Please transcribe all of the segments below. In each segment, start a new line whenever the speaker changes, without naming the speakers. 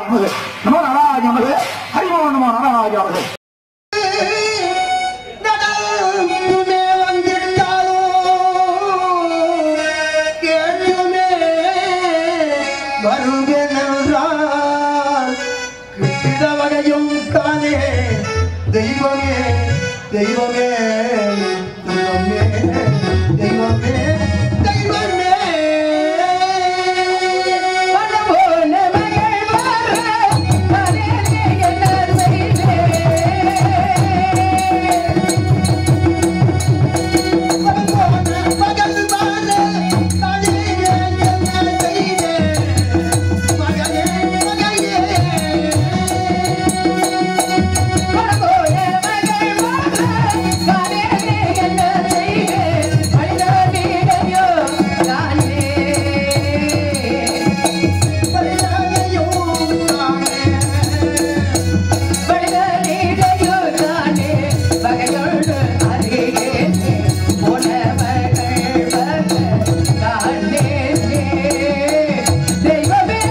நமது நமோ நாராஜ நமது ஹரிமோ நமோ நாராஜ நமது
நடந்துமே வந்திட்டாலோ கேட்டுமே வருவேனென்றால் கிட்டிட வகையும் காணே தெய்வமே தெய்வமே தெய்வமே தெய்வமே தெய்வமே
மனபோல மகள் வர கரையிலே என்ன செய்தேன்
மகன் வாழ காணியே என்ன செய்தேன் மகனே மகனே
மனபோல மகள் வர கரையிலே என்ன செய்தேன் அழிதாதீரையோ நானே படுதலீரையோ நானே பகையோடு அறியேனே உணவர்கள் வர காணேனே தெய்வமே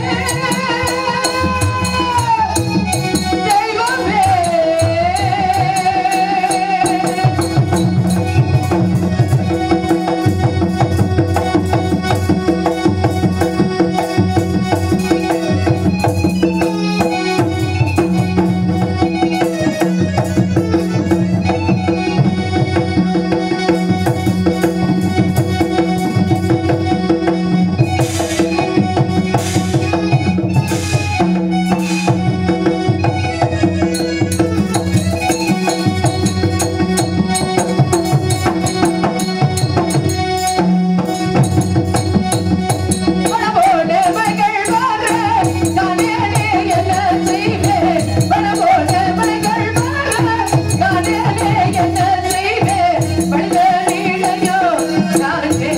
தெய்வமே பணபோல மகள் வர காணேனே என்ன செய்வேன் பணபோல மகள் வர காணேனே என்ன செய்வேன் படுதலீரையோ நானே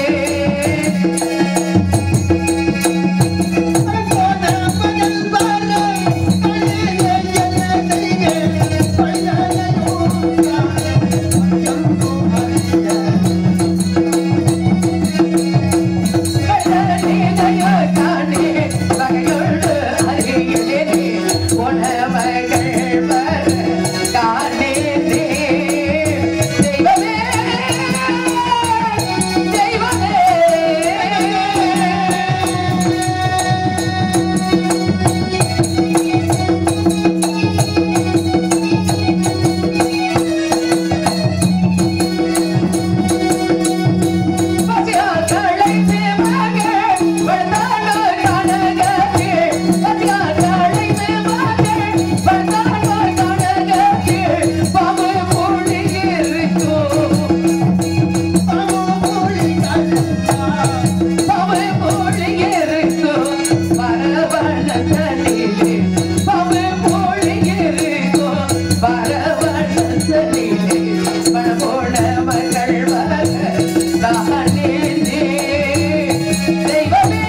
படுதலீரையோ நானே பகையோடு அறியேனே உணவர்கள் வர காணேனே தெய்வமே தெய்வமே பசியார் களைத்து மகள் வந்தாண்டோர் கனகத்தில் பசியார் களைத்து மகள் வந்தாண்டோர் கனகத்தில் பாம்பு மூடி இருக்கும் பாம்பு மூடி இருக்கும் பரவணத்தலிலே பாம்பு மூடி இருக்கும் பரவணத்தலிலே பணபோட மகள் வர தானே தெய்வமே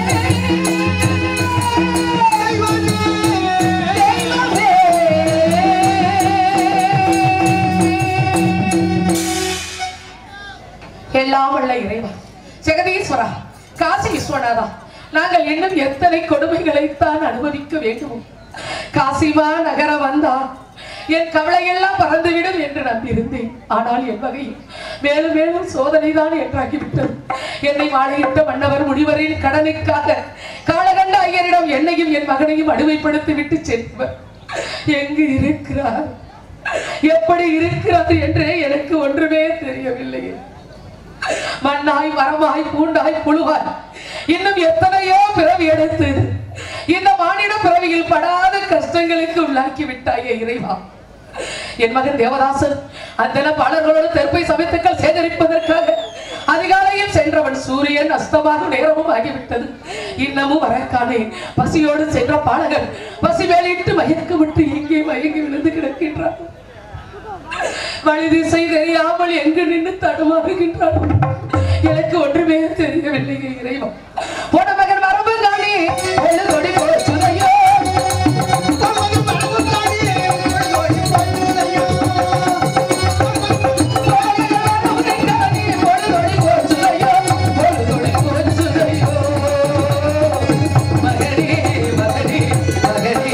எல்லாம் உள்ள இறைவா ஜெகதீஸ்வரா காசி விஸ்வநாதா நாங்கள் இன்னும் எத்தனை கொடுமைகளைத்தான் அனுபவிக்க வேண்டுமோ காசிமா நகர வந்தா என் கவலையெல்லாம் பறந்துவிடும் என்று நம்பியிருந்தேன் ஆனால் என் வகையில் மேலும் மேலும் சோதனைதான் என்றாகிவிட்டது என்னை மாலையிட்ட மன்னவர் முனிவரின் கடனுக்காக காலகண்ட ஐயரிடம் என்னையும் என் மகனையும் அடிமைப்படுத்தி விட்டு சென்றவர் எங்கு இருக்கிறார் எப்படி இருக்கிறது என்று எனக்கு ஒன்றுமே தெரியவில்லையே மண்ணாய் மரமாய் பூண்டாய் புழுவாய் இன்னும் எத்தனையோ பிறவி எடுத்து இந்த மானிட பிறவியில் படாத கஷ்டங்களுக்கு உள்ளாக்கி விட்டாயே இறைவா என் மகன் தேவதாசன் அந்த பாடல்களோடு தெற்பை சமைத்துக்கள் சேகரிப்பதற்காக அதிகாலையில் சென்றவன் சூரியன் அஸ்தமாகும் நேரமும் ஆகிவிட்டது இன்னமும் வரக்கானே பசியோடு சென்ற பாலகன் பசி வேலையிட்டு மயக்க விட்டு எங்கே மயங்கி விழுந்து கிடக்கின்றான் வழி திசை தெரியாமல் எங்கு நின்று தடுமாறுகின்றான் எனக்கு ஒன்றுமே தெரியவில்லை இறைவா போன மகன் வரம்பு காணி ஒழு கொடி போச்சுதையோ மகனே மகனே மகனே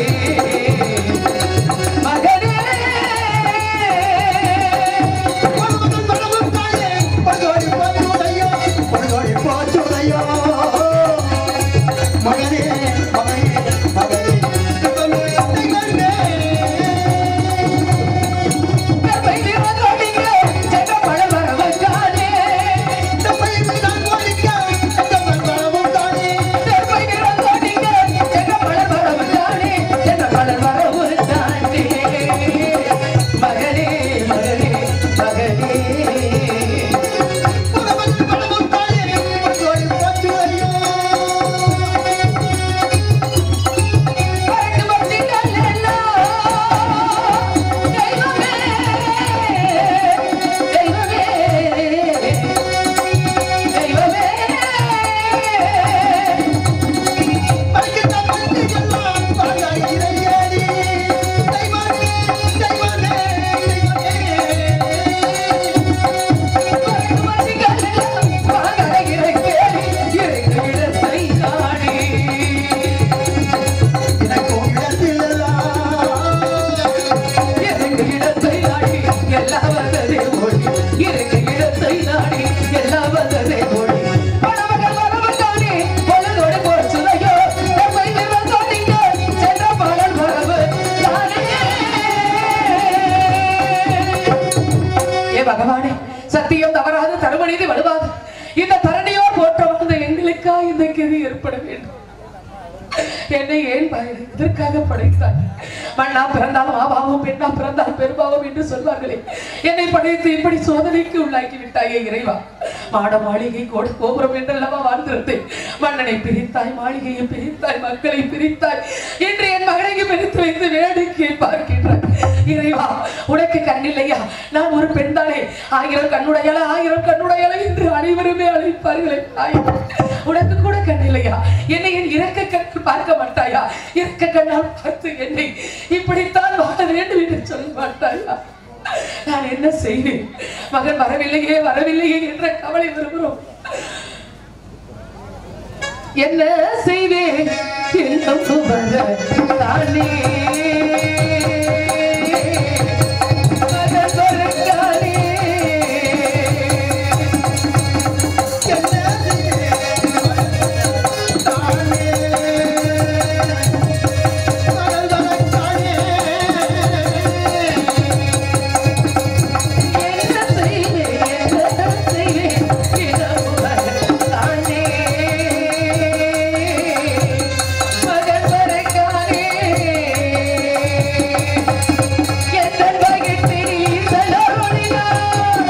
இந்த கெதி ஏற்பட வேண்டும் என்னை ஏன் ப- எதற்காக படைத்தாய் மண்ணா பிறந்தால் மாபாவம் பெண்ணா பிறந்தால் பெருபாவம் என்று சொல்வார்களே என்னை படைத்து இப்படி சோதனைக்கு உள்ளாக்கி விட்டாயே இறைவா மாட மாளிகை கோட கோபுரம் என்றல்லவா வாழ்ந்திருந்தேன் மன்னனை பிரித்தாய் மாளிகையை பிரித்தாய் மக்களை பிரித்தாய் என்று என் மகனைக்கு பிரித்து வைத்து வேடிக்கை பார்க்கின்றாய் இறைவா உனக்கு கண்ணில்லையா நான் ஒரு பெண்தானே ஆயிரம் கண்ணுடையல ஆயிரம் கண்ணுடையல என்று அனைவருமே அழைப்பார்களே ஆயிரம் உனக்கு கூட கண்ணில்லையா என்னை என் இறக்க கண் பார்க்க மாட்டாயா இறக்க கண்ணால் பார்த்து என்னை இப்படித்தான் வாழ வேண்டும் என்று சொல்ல மாட்டாயா நான் என்ன செய்வேன் மகன் வரவில்லையே வரவில்லையே என்ற கவலை வருகிறோம் என்ன செய்வேன் என்னும் வர தானே மகன் வருங்காலே. என்ன செய்வேன் என்ன செய்வேன் என்னும் வர தானே மகன் வருங்காலே. எத்தன் வகிட்டினி சலோனினார்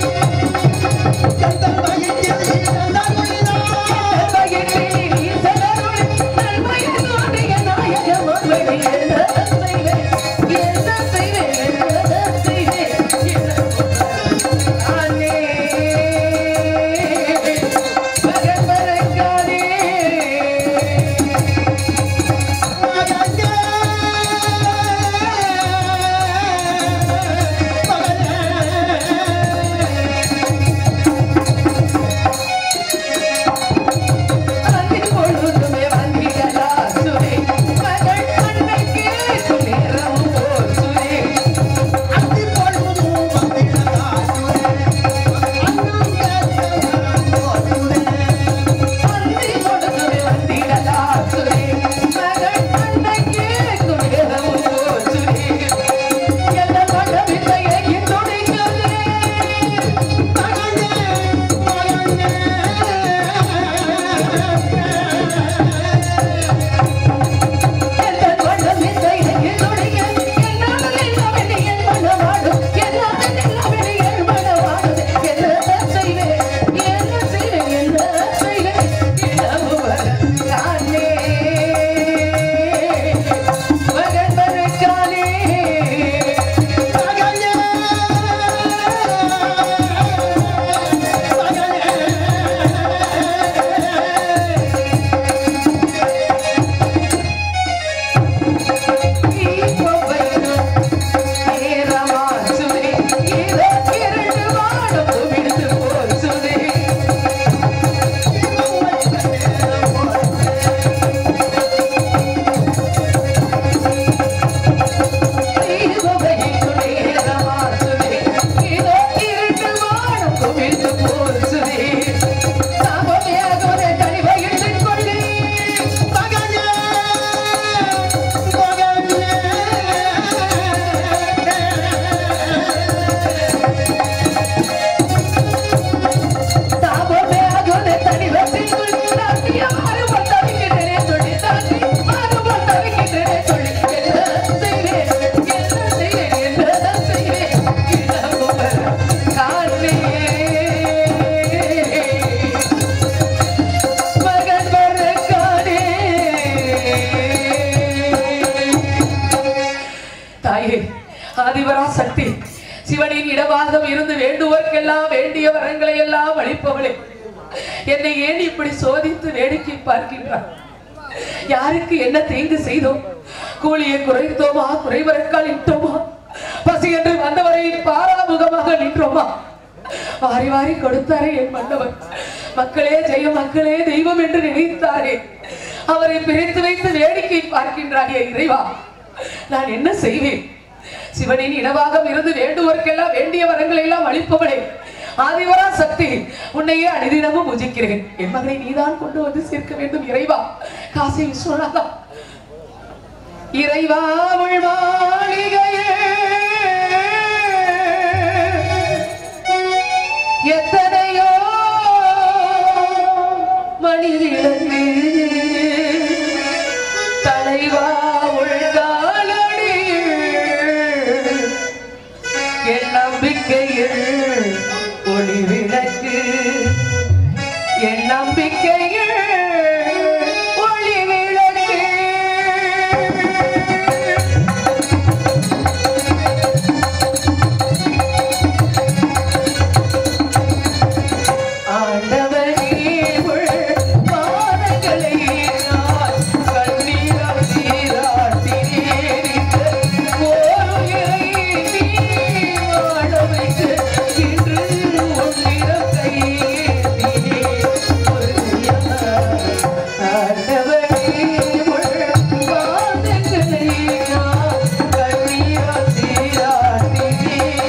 தாயே ஆதிவரா சக்தி சிவனின் இடவாதம் இருந்து வேண்டுவோர்க்கெல்லாம் வேண்டிய வரங்களை எல்லாம் அளிப்பவளே என்னை ஏன் இப்படி சோதித்து வேடிக்கை பார்க்கின்றார் யாருக்கு என்ன தீங்கு செய்தோம் கூலியை குறைத்தோமா குறைவரக்கால் இட்டோமா பசி என்று வந்தவரை பாராமுகமாக நின்றோமா வாரி வாரி கொடுத்தாரே என் மன்னவர் மக்களே ஜெய மக்களே தெய்வம் என்று நினைத்தாரே அவரை பிரித்து வைத்து வேடிக்கை பார்க்கின்றாயே இறைவா நான் என்ன செய்வேன் சிவனின் இடவாகம் இருந்து வேண்டுவோர்க்கெல்லாம் வேண்டிய வரங்களை எல்லாம் அளிப்பவளே ஆதிவரா சக்தி உன்னையே அனுதினமும் பூஜிக்கிறேன் என் மகனை நீதான் கொண்டு வந்து சேர்க்க வேண்டும் இறைவா காசி விஸ்வநாதா இறைவா உள் மாளிகையே எத்தனையோ மனிதர்கள் இறைவா உள்காலடி என் நம்பிக்கையில் ஒளி விளக்கு என் நம்பிக்கையில் ஒளி விளக்கு ஆண்டவரே உள் பாதங்களை நான் கண்ணீரால் நீராட்டினேன். ஓருயிரை நீ வாழ வைத்து இன்று உன்னிடம் கையேந்தினேன். ஆண்டவரே உள் பாதங்களை நான் கண்ணீரால் நீராட்டினேன்.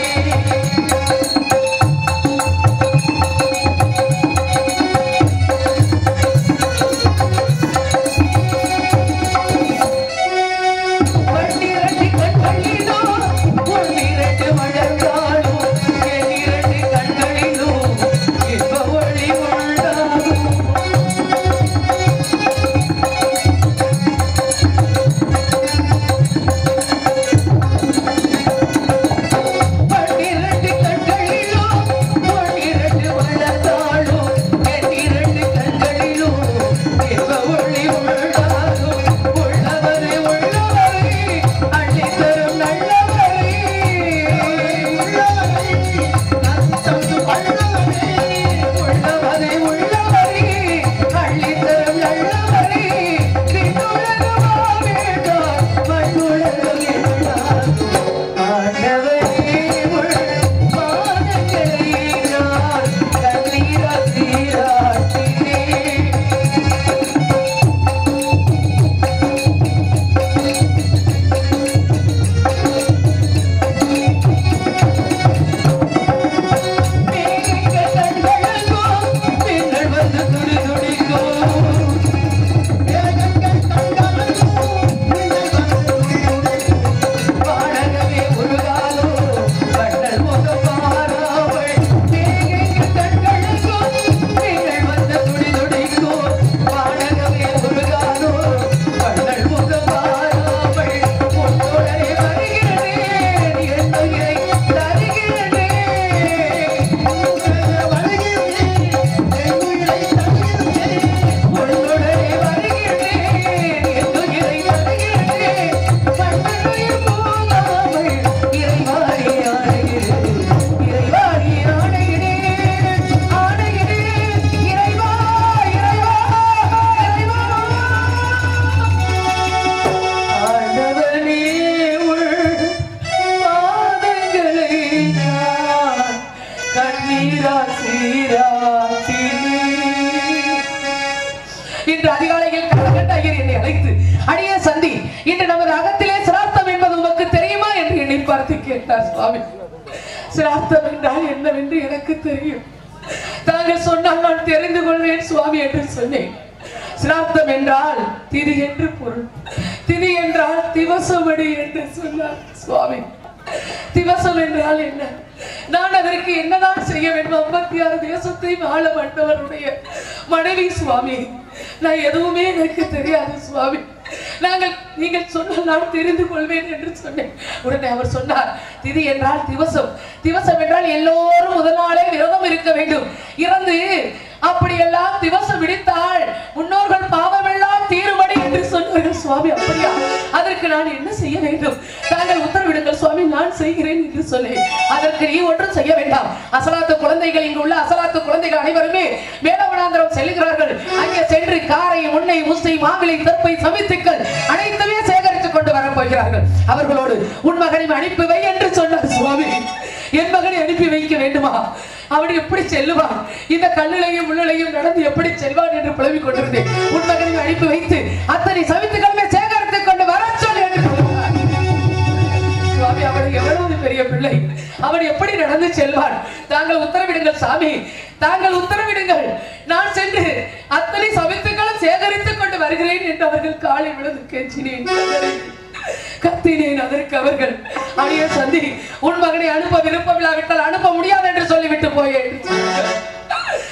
பன்னிரண்டு கண்களிலோ பொன்னிரண்டு மழங்காலோ எண்ணிரண்டு கண்களிலோ இன்ப ஒளி உண்டாகும் பன்னிரண்டு கண்களிலோ பொன்னிரண்டு மழங்காலோ எண்ணிரண்டு கண்களிலோ இன்ப ஒளி உண்டாகும் உள்ளவரே உள்ளவரே அள்ளி தரும் நல்லவரே உள்ளவரே உள்ளவரே அள்ளி தரும் நல்லவரே விண்ணுலகமா வேண்டாம் மண்ணுலகம் வேண்டாம் ஆண்டவரே உள் பாதங்களை நான் கண்ணீரால் நீராட்டினேன் மேகங்கள் கண்களோ மின்னல் வந்து துடி துடிக்கோ வானகமே உருகாலோ வண்ணல் முகம் மாறாமல் மேகங்கள் கண்களுக்கோ மின்னல் வந்து துடி துடிக்கோ வானகமே உருகாலோ வண்ணல் முகம் மாறாமல் உன்னோடனே வருகிறேன் என்னுயிரை தருகிறேன் உன்னுடனே வருகிறேன் என்னுயிரை தருகிறேன் கண்ணனுயிர் போகாமல் இறைவாரி ஆணைகிறேன் இறைவாரி ஆணைகிறேன் ஆணைகிறேன் இறைவா இறைவா இறைவா ஆண்டவனே உள் பாதங்களை நான் கண்ணீரால் சீராட்டினேன். இன்று அதிகாலையில் கலகண்ட ஐயர் என்னை அழைத்து அடியே சந்தி இன்று நமது அகத்திலே சிரார்த்தம் என்பது உமக்கு தெரியுமா என்று என்னை பார்த்து கேட்டார் சுவாமி சிரார்த்தம் என்றால் என்னவென்று எனக்கு தெரியும் தாங்கள் சொன்னால் நான் தெரிந்து கொள்வேன் சுவாமி என்று சொன்னேன் சிரார்த்தம் என்றால் திதி என்று பொருள் திதி என்றால் திவசமடி என்று சொன்னார் சுவாமி திவசம் என்றால் என்ன நான் அதற்கு என்னதான் செய்ய வேண்டும் ஐம்பத்தி ஆறு தேசத்தை வாழ வந்தவருடைய மனைவி சுவாமி நான் எதுவுமே எனக்கு தெரியாது சுவாமி நாங்கள் நீங்கள் சொன்னால் நான் தெரிந்து கொள்வேன் என்று சொன்னேன் உடனே அவர் சொன்னார் திதி என்றால் திவசம் திவசம் என்றால் எல்லோரும் முதல் நாளே விரதம் இருக்க வேண்டும் இறந்து அப்படியெல்லாம் திவசம் விடுத்தால் முன்னோர்கள் பாவமெல்லாம் தீருமடி என்று சொன்னார்கள் சுவாமி அப்படியா அதற்கு நான் என்ன செய்ய வேண்டும் தாங்கள் உத்தரவிடுங்கள் சுவாமி நான் செய்கிறேன் என்று சொன்னேன் அதற்கு நீ ஒன்றும் செய்ய வேண்டாம் அசலாத்து குழந்தைகள் இங்கு உள்ள அசலாத்து குழந்தைகள் அனைவருமே வேலவனாந்திரம் செல்கிறார்கள் அங்கே சென்று காரை முன்னை முஸ்தை மாவிலை தற்பை சமித்துக்கள் அனைத்துமே சேகரித்துக் கொண்டு வரப் போகிறார்கள் அவர்களோடு உன் மகனை அனுப்பி வை என்று சொன்னார் சுவாமி என் மகனை அனுப்பி வைக்க வேண்டுமா அவன் எப்படி செல்லுவான் இந்த கல்லிலையும் உள்ளிலையும் நடந்து எப்படி செல்வான் என்று புலம்பிக் கொண்டிருந்தேன் உன் மகனை அனுப்பி வைத்து அத்தனை சமித்துக்களுமே சேகரித்துக் கொண்டு வர சொல்லி என்று சொல்லுவார் சுவாமி அவன் எவ்வளவு பெரிய பிள்ளை அவன் எப்படி நடந்து செல்வான் தாங்கள் உத்தரவிடுங்கள் சாமி தாங்கள் உத்தரவிடுங்கள் நான் சென்று அத்தனை சமித்துக்களும் சேகரித்துக் கொண்டு வருகிறேன் என்று அவர்கள் காலை விழுந்து கெஞ்சினேன் கதறினேன். கத்தினேன் அதற்கு அவர்கள் அடிய சந்தி உன் மகனை அனுப்ப விருப்பமில்லாவிட்டால் அனுப்ப முடியாது என்று சொல்லிவிட்டு போய் என்று சொன்னார்கள்.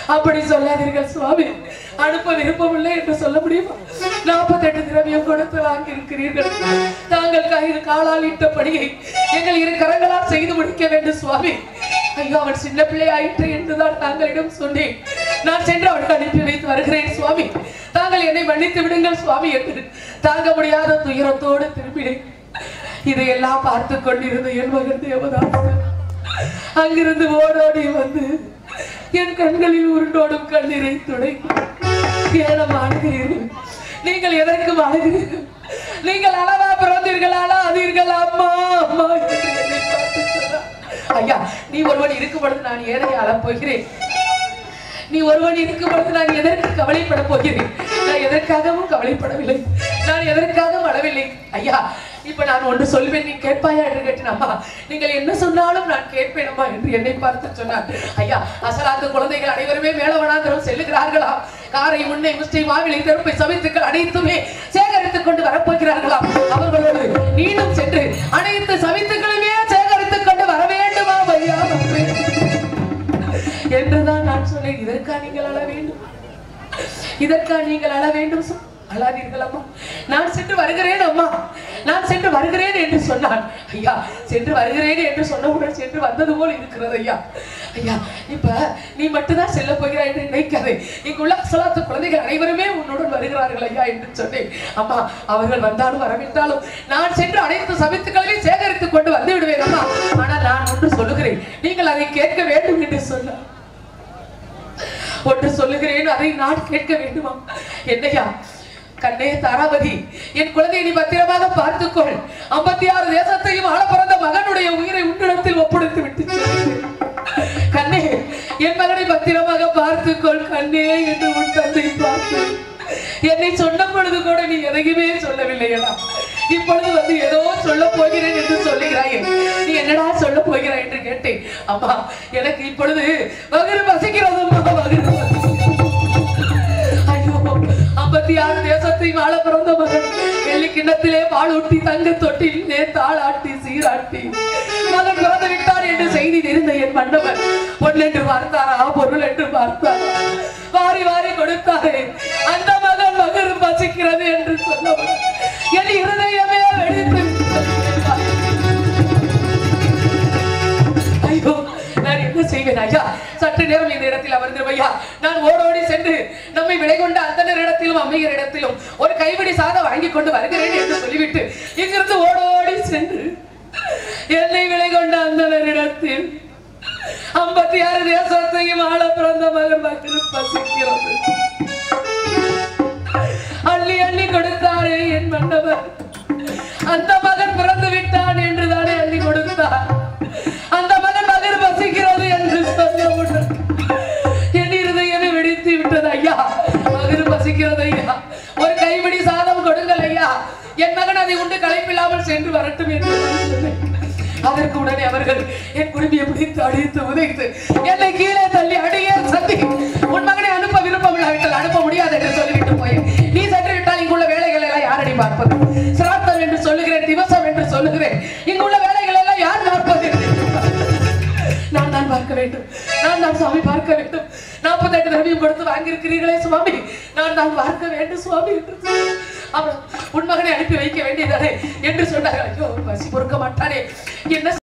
அப்படி சொல்லாதீர்கள் சுவாமி அனுப்ப விருப்பமில்லை என்று சொல்ல முடியுமா நாற்பத்தெட்டு திரவியம் கொடுத்து வாங்கி இருக்கிறீர்கள் தாங்கள் கையில் காலால் இட்ட பணியை எங்கள் இரு கரங்களால் செய்து முடிக்க வேண்டும் சுவாமி ஐயோ அவன் சின்ன பிள்ளை ஆயிற்று என்றுதான் தாங்களிடம் சொன்னேன் நான் சென்று அவனுக்கு அனுப்பி வைத்து வருகிறேன் சுவாமி தாங்கள் என்னை மன்னித்து விடுங்கள் சுவாமி என்று தாங்க முடியாத துயரத்தோடு திரும்பினேன் இதையெல்லாம் பார்த்து கொண்டிருந்த என் மகன் தேவதாசன் அங்கிருந்து ஓடோடி வந்து என் கண்களில் உருண்டோடும் கண்ணீரை துடை ஏனம் அழுகிறீர்கள் நீங்கள் எதற்கும் அழுகிறீர்கள் நீங்கள் அளவா பிறந்தீர்கள் அழாதீர்கள் அம்மா அம்மா என்று என்னை பார்த்து சொன்னார். ஐயா நீ ஒருவன் இருக்கும் பொழுது நான் ஏனை அழப் போகிறேன் நீ ஒருவன் இருக்கும் பொழுது நான் எதற்கு கவலைப்பட போகிறேன் நான் எதற்காகவும் கவலைப்படவில்லை நான் எதற்காகவும் அழவில்லை ஐயா இப்ப நான் ஒன்று சொல்வேன் நீ கேட்பாயா என்று கேட்டேன் அம்மா நீங்கள் என்ன சொன்னாலும் நான் கேட்பேன் அம்மா என்று என்னை பார்த்து சொன்னார் ஐயா அசலாத்து குழந்தைகள் அனைவருமே மேலவனாந்திரம் செல்லுகிறார்களாம் காரை முன்னை முஸ்டி மாவிலை தெருப்பை சமைத்துக்கள் அனைத்துமே சேகரித்துக் கொண்டு வரப்போகிறார்களாம் அவர்களோடு நீனும் சென்று அனைத்து சமைத்துக்களுமே சேகரித்துக் கொண்டு வர வேண்டுமா ஐயா வர வேண்டும். என்றுதான் நான் சொன்னேன் இதற்கா நீங்கள் அழ வேண்டும் இதற்கா நீங்கள் அழ வேண்டும் சொ- அழாதீர்கள் அம்மா நான் சென்று வருகிறேன் அம்மா நான் சென்று வருகிறேன் என்று சொன்னான் ஐயா சென்று வருகிறேன் என்று சொன்னவுடன் சென்று வந்தது போல் இருக்கிறது ஐயா ஐயா இப்ப நீ மட்டும்தான் செல்ல போகிறாய் என்று நினைக்காதே இங்குள்ள அசலாத்து குழந்தைகள் அனைவருமே உன்னுடன் வருகிறார்கள் ஐயா என்று சொன்னேன் அம்மா அவர்கள் வந்தாலும் வரவிட்டாலும் நான் சென்று அனைத்து சமித்துக்களையும் சேகரித்துக் கொண்டு வந்து விடுவேன் அம்மா ஆனால் நான் ஒன்று சொல்லுகிறேன் நீங்கள் அதை கேட்க வேண்டும் என்று சொன்னார் ஒன்று சொல்லுகிறேன் அதை நான் கேட்க வேண்டுமா என்னையா கண்ணே தாராபதி என் குழந்தையை நீ பத்திரமாக பார்த்துக்கொள் ஐம்பத்தி ஆறு தேசத்தையும் ஆள பிறந்த மகனுடைய உயிரை உன்னிடத்தில் ஒப்படைத்து விட்டு செல்கிறேன். கண்ணே என் மகனை பத்திரமாக பார்த்துக்கொள் கண்ணே என்று உன் தந்தை பார்த்து என்னை சொன்ன பொழுது கூட நீ எதையுமே சொல்லவில்லையடா இப்பொழுது வந்து ஏதோ சொல்ல போகிறேன் என்று சொல்லுகிறாயே நீ என்னடா சொல்ல போகிறாய் என்று கேட்டேன் அம்மா எனக்கு இப்பொழுது வகுறு வசிக்கிறது அம்மா வகுறு வசிக்கிறது. ஐயோ ஐம்பத்தி ஆறு தேசத்தை வாழ பிறந்த மகன் வெள்ளி கிண்ணத்திலே பால் ஊட்டி தங்க தொட்டிலே தாளாட்டி சீராட்டி மகன் பிறந்து விட்டார் என்று செய்தி தெரிந்த என் மன்னவன் பொன் என்று பார்த்தாரா பொருள் என்று பார்த்தாரா வாரி வாரி கொடுத்தாரே அந்த மகன் மகன் பசிக்கிறது என்று சொன்னவன் என் இருதயமே வெடித்து விட்டது. ஐயோ நான் என்ன செய்வேன் ஐயா சற்று நேரம் இந்த இடத்தில் அமர்ந்திரும் ஐயா நான் ஓடோடி சென்று நம்மை விலை கொண்ட அந்தனர் இடத்திலும் அம்மையர் இடத்திலும் ஒரு கைப்பிடி சாதம் வாங்கி கொண்டு வருகிறேன் என்று சொல்லிவிட்டு இங்கிருந்து ஓடோடி சென்று என்னை விலை கொண்ட அந்தனர் இடத்தில் ஐம்பத்தி ஆறு தேசத்தையும் ஆள பிறந்த மகன் மகன் பசிக்கிறது அள்ளி அள்ளி கொடுத்தாரே என் மன்னவர் அந்த மகன் பிறந்து விட்டான் என்று தானே அள்ளி கொடுத்தார் அந்த மகன் மகன் பசிக்கிறது என்று சொன்னவுடன் என் இருதயமே வெடித்து விட்டது ஐயா மகன் பசிக்கிறது ஐயா ஒரு கைப்பிடி சாதம் கொடுங்கள் ஐயா என் மகன் அதை உண்டு களைப்பில்லாமல் சென்று வரட்டும் என்று நான் சொன்னேன். அதற்கு உடனே அவர்கள் என் குடும்பியை பிடித்து அடித்து உதைத்து என்னை கீழே தள்ளி அடியே சந்தி உன் மகனை அனுப்ப விருப்பம் இல்லாவிட்டால் அனுப்ப முடியாது என்று சொல்லிவிட்டு போய் நீ சென்று விட்டால் இங்குள்ள வேலைகள் எல்லாம் யாரடி பார்ப்பது சிராத்தம் என்று சொல்லுகிறேன் திவசம் என்று சொல்லுகிறேன் இங்குள்ள வேலைகள் எல்லாம் யார் பார்ப்பது நான் தான் பார்க்க வேண்டும் நான் தான் சுவாமி பார்க்க வேண்டும் நாற்பத்தெட்டு திரவியம் கொடுத்து வாங்கியிருக்கிறீர்களே சுவாமி நான் தான் பார்க்க வேண்டும் சுவாமி என்று சொல்லி அவன் உன் மகனை அனுப்பி வைக்க வேண்டியதானே என்று சொன்னார் ஐயோ பசி பொறுக்க மாட்டானே என்ன